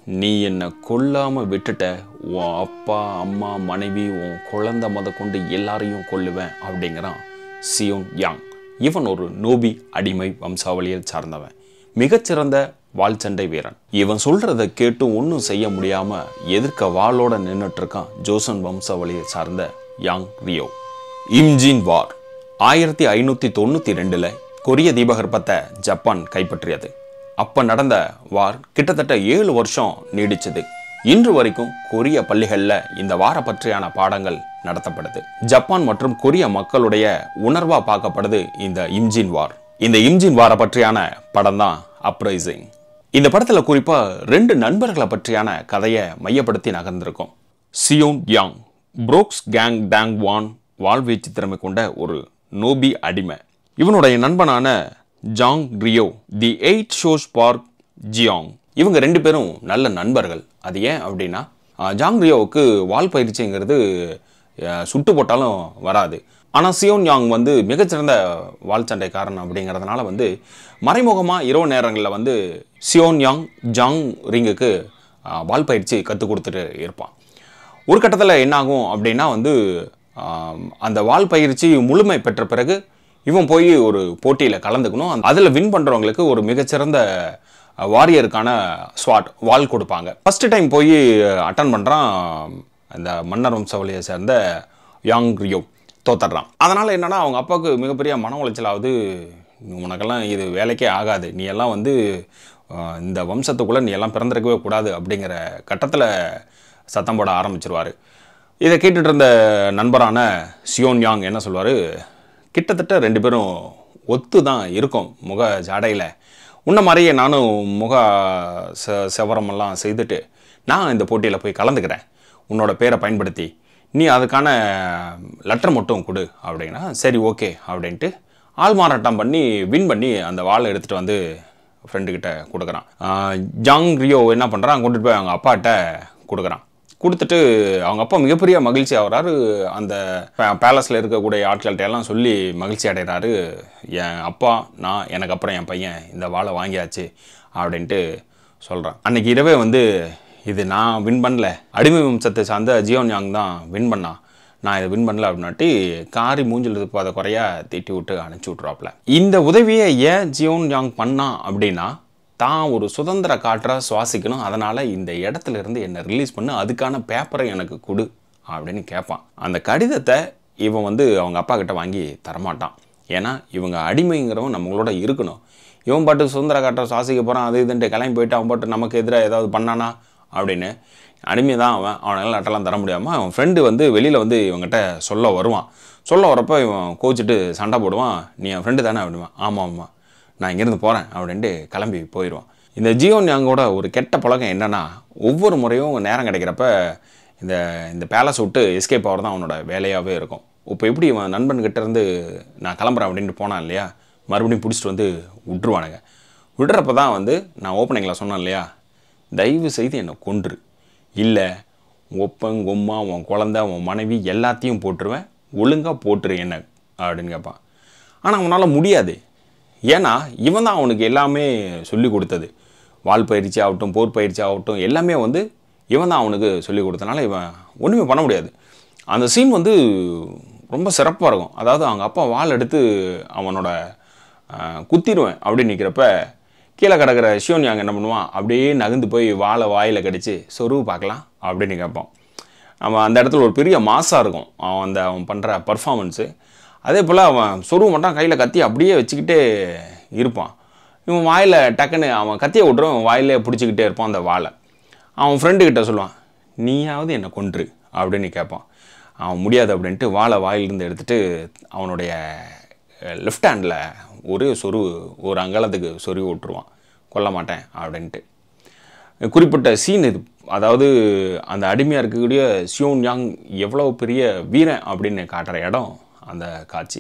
நீ என்னை கொல்லாமல் விட்டுட்ட உன் அப்பா அம்மா மனைவி உன் குழந்தை முத கொண்டு எல்லாரையும் கொல்லுவேன் அப்படிங்கிறான் சியோன் யாங் இவன் ஒரு நோபி அடிமை வம்சாவளியில் சார்ந்தவன் மிகச்சிறந்த வாள் சண்டை வீரன் இவன் சொல்றத கேட்டு ஒன்றும் செய்ய முடியாம எதிர்க்க வாளோட நின்றுட்டு இருக்கான் ஜோசன் வம்சாவளியை சார்ந்த யாங் ரியோ இம்ஜின் வார் ஆயிரத்தி ஐநூற்றி தொண்ணூற்றி ரெண்டில் கொரிய தீபகற்பத்தை ஜப்பான் கைப்பற்றியது அப்போ நடந்த வார் கிட்டத்தட்ட ஏழு வருஷம் நீடிச்சது இன்று வரைக்கும் கொரிய பள்ளிகளில் இந்த வார பற்றியான பாடங்கள் நடத்தப்படுது ஜப்பான் மற்றும் கொரிய மக்களுடைய உணர்வா பார்க்கப்படுது இந்த இம்ஜின் வார் இந்த இம்ஜின் வார பற்றியான படம் தான் அப்ரைசிங் இந்த படத்துல குறிப்பா ரெண்டு நண்பர்களை பற்றியான கதையை மையப்படுத்தி நகர்ந்திருக்கும் சியோன் யாங் புரோக்ஸ் கேங் டேங் வான் வாழ்வீச்சு திறமை கொண்ட ஒரு நோபி அடிமை இவனுடைய நண்பனான ஜாங் ரியோ தி எயிட் ஷோஸ் பார்க் ஜியாங் இவங்க ரெண்டு பேரும் நல்ல நண்பர்கள் அது ஏன் அப்படின்னா ஆஹ், ஜாங் ரியோவுக்கு வால் பயிற்சிங்கிறது ஆஹ், சுட்டு போட்டாலும் வராது ஆனால் சியோன் யாங் வந்து மிகச்சிறந்த வால் சண்டைக்காரன் அப்படிங்கிறதுனால வந்து மறைமுகமாக இரவு நேரங்களில் வந்து சியோன் யாங் ஜாங் ரிங்குக்கு ஆஹ், வால் பயிற்சி கற்றுக் கொடுத்துட்டு இருப்பான் ஒரு கட்டத்தில் என்னாகும் அப்படின்னா வந்து ஆம், அந்த வால் பயிற்சி முழுமை பெற்ற பிறகு இவன் போய் ஒரு போட்டியில் கலந்துக்கணும் அதில் வின் பண்ணுறவங்களுக்கு ஒரு மிகச்சிறந்த வாரியருக்கான ஸ்வாட் வால் கொடுப்பாங்க ஃபஸ்ட்டு டைம் போய் அட்டன் பண்ணுறான் அந்த மன்னர் வம்சாவளியை சேர்ந்த யாங் ரியோ தோத்தர்றான் அதனால் என்னன்னா அவங்க அப்பாவுக்கு மிகப்பெரிய மன உளைச்சல் ஆகுது உனக்கெல்லாம் இது வேலைக்கே ஆகாது நீ எல்லாம் வந்து அஹ், இந்த வம்சத்துக்குள்ளே நீ எல்லாம் பிறந்திருக்கவே கூடாது அப்படிங்கிற கட்டத்தில் சத்தம் போட ஆரம்பிச்சிருவார் இதை கேட்டுட்டு இருந்த நண்பரான சியோன் யாங் என்ன சொல்வார் கிட்டத்தட்ட ரெண்டு பேரும் ஒத்து தான் இருக்கும் முக ஜாடையில் உன்ன மாதிரியே நானும் முக செ செவரமெல்லாம் செய்துட்டு நான் இந்த போட்டியில் போய் கலந்துக்கிறேன் உன்னோட பேரை பயன்படுத்தி நீ அதுக்கான லெட்டர் மட்டும் கொடு அப்படின்னா சரி ஓகே அப்படின்ட்டு ஆள் மாறாட்டம் பண்ணி வின் பண்ணி அந்த வாளை எடுத்துகிட்டு வந்து ஃப்ரெண்டுக்கிட்ட கொடுக்குறான் ஆஹ் ஜாங் ரியோ என்ன பண்ணுறான் கொண்டுட்டு போய் அவங்க அப்பாட்ட கொடுக்குறான் கொடுத்துட்டு அவங்க அப்பா மிகப்பெரிய மகிழ்ச்சி ஆகுறாரு அந்த பேலஸில் இருக்கக்கூடிய ஆட்கள்கிட்ட எல்லாம் சொல்லி மகிழ்ச்சி அடைகிறாரு என் அப்பா நான் எனக்கு அப்புறம் என் பையன் இந்த வாளை வாங்கியாச்சு அப்படின்ட்டு சொல்கிறான் அன்னைக்கு இரவே வந்து இது நான் வின் பண்ணல அடிமை வம்சத்தை சார்ந்த ஜியோன் யாங் தான் வின் பண்ணான் நான் இதை வின் பண்ணல அப்படின்னாட்டி காரி மூஞ்சில் இருப்பாத குறையா திட்டி விட்டு அனுப்பிச்சி விட்ருவாப்புல இந்த உதவியை ஏன் ஜியோன் யாங் பண்ணான் அப்படின்னா தான் ஒரு சுதந்திர காற்றை சுவாசிக்கணும் அதனால் இந்த இடத்துல இருந்து என்னை ரிலீஸ் பண்ணு அதுக்கான பேப்பரை எனக்கு கொடு அப்படின்னு கேட்பான் அந்த கடிதத்தை இவன் வந்து அவங்க அப்பா கிட்ட வாங்கி தரமாட்டான் ஏன்னா இவங்க அடிமைங்கிறவன் நம்மளோட இருக்கணும் இவன் பாட்டு சுதந்திர காற்றை சுவாசிக்க போகிறான் அது இதுன்ட்டு கிளம்பி போயிட்டு அவன் பாட்டு நமக்கு எதிராக ஏதாவது பண்ணானா அப்படின்னு அடிமை தான் அவன் அவனால் லெட்டர்லாம் தர முடியாமல் அவன் ஃப்ரெண்டு வந்து வெளியில் வந்து இவங்ககிட்ட சொல்ல வருவான் சொல்ல வரப்போ இவன் கோச்சிட்டு சண்டை போடுவான் நீ என் ஃப்ரெண்டு தானே அப்படிவான் ஆமாம் ஆமாம் நான் இங்கேருந்து போகிறேன் அப்படின்ட்டு கிளம்பி போயிடுவான் இந்த ஜியோன் யாங்கோட ஒரு கெட்ட பழக்கம் என்னன்னா ஒவ்வொரு முறையும் நேரம் கிடைக்கிறப்ப இந்த இந்த பேலஸ் விட்டு எஸ்கேப் ஆகிறது தான் அவனோட வேலையாகவே இருக்கும் இப்போ எப்படி இவன் நண்பன்கிட்ட இருந்து நான் கிளம்புறேன் அப்படின்ட்டு போனான் இல்லையா மறுபடியும் பிடிச்சிட்டு வந்து விட்டுருவானுங்க விடுறப்ப தான் வந்து நான் ஓப்பனிங்கில் சொன்னேன் இல்லையா தயவு செய்து என்னை கொன்று இல்லை ஒப்பன் கொம்மா உன் குழந்த உன் மனைவி எல்லாத்தையும் போட்டுருவேன் ஒழுங்காக போட்டுரு என்ன அப்படின்னு கேட்பான் ஆனால் அவனால் முடியாது ஏன்னா இவன் தான் அவனுக்கு எல்லாமே சொல்லி கொடுத்தது வால் பயிற்சி ஆகட்டும் போர் பயிற்சி ஆகட்டும் எல்லாமே வந்து இவன் தான் அவனுக்கு சொல்லி கொடுத்தனால இவன் ஒன்றுமே பண்ண முடியாது அந்த சீன் வந்து ரொம்ப சிறப்பாக இருக்கும் அதாவது அவங்க அப்பா வாள் எடுத்து அவனோட ஆஹ், குத்திடுவேன் அப்படின்னு நிற்கிறப்ப கீழே கிடக்கிற ஷியோன் யாங் என்ன பண்ணுவான் அப்படியே நகர்ந்து போய் வாழை வாயில் கடிச்சு சொருவு பார்க்கலாம் அப்படின்னு கேட்பான் அவன் அந்த இடத்துல ஒரு பெரிய மாசாக இருக்கும் அவன் அந்த அவன் பண்ணுற பர்ஃபார்மன்ஸு அதே போல் அவன் சொருவு மட்டும் கையில் கத்தி அப்படியே வச்சுக்கிட்டே இருப்பான் இவன் வாயில் டக்குன்னு அவன் கத்தியை விட்ரும் இவன் வாயிலே பிடிச்சிக்கிட்டே இருப்பான் அந்த வாளை அவன் ஃப்ரெண்டுக்கிட்ட சொல்லுவான் நீயாவது என்னை கொன்று அப்படின்னு கேட்பான் அவன் முடியாது அப்படின்ட்டு வாழை வாயிலிருந்து எடுத்துட்டு அவனுடைய லெஃப்ட் ஹேண்டில் ஒரு சொரு ஒரு அங்கலத்துக்கு சொருவி விட்டுருவான் கொல்ல மாட்டேன் அப்படின்ட்டு குறிப்பிட்ட சீன் இது அதாவது அந்த அடிமையாக இருக்கக்கூடிய சியோன் யாங் எவ்வளோ பெரிய வீரன் அப்படின்னு காட்டுற இடம் அந்த காட்சி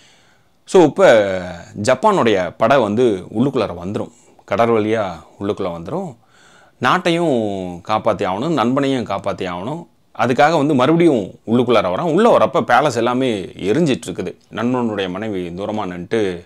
ஸோ இப்போ ஜப்பானுடைய படை வந்து உள்ளுக்குள்ளார வந்துடும் கடல் வழியாக உள்ளுக்குள்ளே வந்துடும் நாட்டையும் காப்பாற்றி ஆகணும் நண்பனையும் காப்பாற்றி ஆகணும் அதுக்காக வந்து மறுபடியும் உள்ளுக்குள்ளார வரான் உள்ளே வரப்போ பேலஸ் எல்லாமே எரிஞ்சிட்டு இருக்குது நண்பனுடைய மனைவி தூரமாக நின்றுட்டு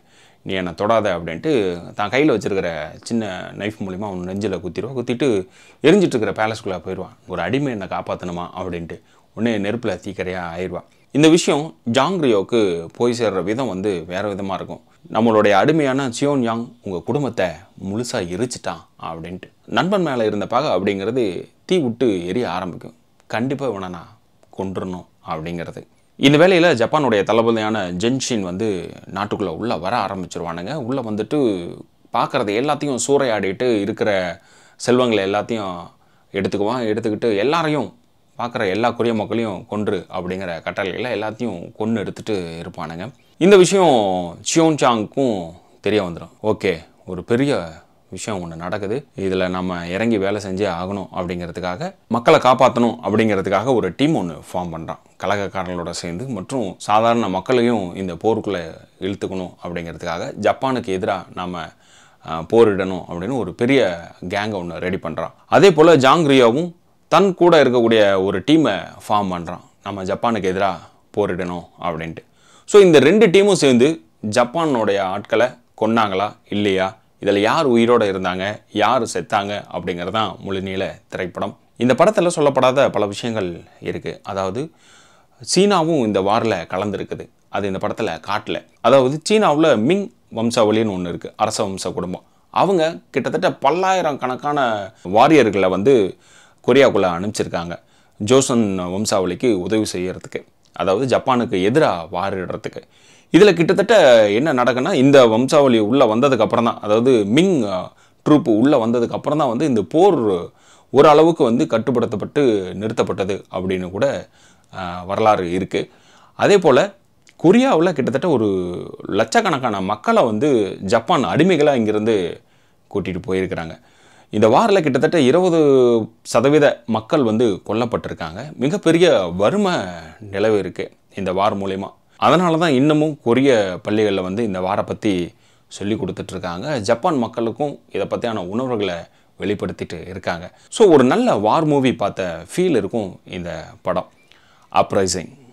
நீ என்னை தொடாத அப்படின்ட்டு தான் கையில் வச்சிருக்கிற சின்ன நைஃப் மூலிமா அவன் நெஞ்சில் குத்திடுவா குத்திட்டு எரிஞ்சிட்டு இருக்கிற பேலஸ்குள்ளே போயிடுவான் ஒரு அடிமை என்னை காப்பாற்றணுமா அப்படின்ட்டு உடனே நெருப்பில் தீக்கரையாக ஆயிடுவா இந்த விஷயம் ஜாங்ரியோவுக்கு போய் சேர்ற விதம் வந்து வேறு விதமாக இருக்கும் நம்மளுடைய அடிமையான சியோன் யாங் உங்கள் குடும்பத்தை முழுசாக எரிச்சிட்டான் அப்படின்ட்டு நண்பன் மேலே இருந்த பகை அப்படிங்கிறது தீ விட்டு எரிய ஆரம்பிக்கும் கண்டிப்பாக இவனை நான் கொண்டுறணும் அப்படிங்கிறது இந்த வேலையில் ஜப்பானுடைய தளபதியான ஜென்ஷின் வந்து நாட்டுக்குள்ளே உள்ளே வர ஆரம்பிச்சிருவானுங்க உள்ளே வந்துட்டு பார்க்குறது எல்லாத்தையும் சூறையாடிட்டு இருக்கிற செல்வங்களை எல்லாத்தையும் எடுத்துக்குவான் எடுத்துக்கிட்டு எல்லாரையும் பார்க்குற எல்லா கொரிய மக்களையும் கொன்று அப்படிங்கிற கட்டளையில் எல்லாத்தையும் கொன்று எடுத்துகிட்டு இருப்பானுங்க இந்த விஷயம் சியோன் சாங்க்கும் தெரிய வந்துடும் ஓகே ஒரு பெரிய விஷயம் ஒன்று நடக்குது இதில் நம்ம இறங்கி வேலை செஞ்சே ஆகணும் அப்படிங்கிறதுக்காக மக்களை காப்பாற்றணும் அப்படிங்கிறதுக்காக ஒரு டீம் ஒன்று ஃபார்ம் பண்ணுறான் கலகக்காரர்களோட சேர்ந்து மற்றும் சாதாரண மக்களையும் இந்த போருக்குள்ளே இழுத்துக்கணும் அப்படிங்கிறதுக்காக ஜப்பானுக்கு எதிராக நம்ம அஹ், போரிடணும் அப்படின்னு ஒரு பெரிய கேங்கை ஒன்று ரெடி பண்ணுறான் அதே போல் ஜாங் ரியோவும் தன் கூட இருக்கக்கூடிய ஒரு டீமை ஃபார்ம் பண்ணுறான் நம்ம ஜப்பானுக்கு எதிராக போரிடணும் அப்படின்ட்டு ஸோ இந்த ரெண்டு டீமும் சேர்ந்து ஜப்பானுடைய ஆட்களை கொன்னாங்களா இல்லையா இதில் யார் உயிரோடு இருந்தாங்க யார் செத்தாங்க அப்படிங்கிறது தான் முழுநீள திரைப்படம் இந்த படத்தில் சொல்லப்படாத பல விஷயங்கள் இருக்குது அதாவது சீனாவும் இந்த வாரில் கலந்துருக்குது அது இந்த படத்தில் காட்டல அதாவது சீனாவில் மிங் வம்சாவளின்னு ஒன்று இருக்குது அரச வம்ச குடும்பம் அவங்க கிட்டத்தட்ட பல்லாயிரம் கணக்கான வாரியர்களை வந்து கொரியாக்குள்ளே அனுப்பிச்சிருக்காங்க ஜோசன் வம்சாவளிக்கு உதவி செய்யறதுக்கு அதாவது ஜப்பானுக்கு எதிராக வாரிடுறதுக்கு இதில் கிட்டத்தட்ட என்ன நடக்குன்னா இந்த வம்சாவளி உள்ளே வந்ததுக்கு அப்புறம் தான் அதாவது மிங் ட்ரூப் உள்ளே வந்ததுக்கு அப்புறம் தான் வந்து இந்த போர் ஓரளவுக்கு வந்து கட்டுப்படுத்தப்பட்டு நிறுத்தப்பட்டது அப்படின்னு கூட ஆஹ், வரலாறு இருக்குது அதே போல் கொரியாவில் கிட்டத்தட்ட ஒரு லட்சக்கணக்கான மக்களை வந்து ஜப்பான் அடிமைகளாக இங்கிருந்து கூட்டிகிட்டு போயிருக்கிறாங்க இந்த வாரில் கிட்டத்தட்ட இருபது சதவீத மக்கள் வந்து கொல்லப்பட்டிருக்காங்க மிகப்பெரிய வறுமை நிலவு இருக்குது இந்த வார் மூலயமா அதனால தான் இன்னமும் கொரிய பள்ளிகளில் வந்து இந்த வாரை பற்றி சொல்லி கொடுத்துட்ருக்காங்க ஜப்பான் மக்களுக்கும் இதை பற்றியான உணர்வுகளை வெளிப்படுத்திட்டு இருக்காங்க ஸோ ஒரு நல்ல வார் மூவி பார்த்த ஃபீல் இருக்கும் இந்த படம் அப்ரைசிங்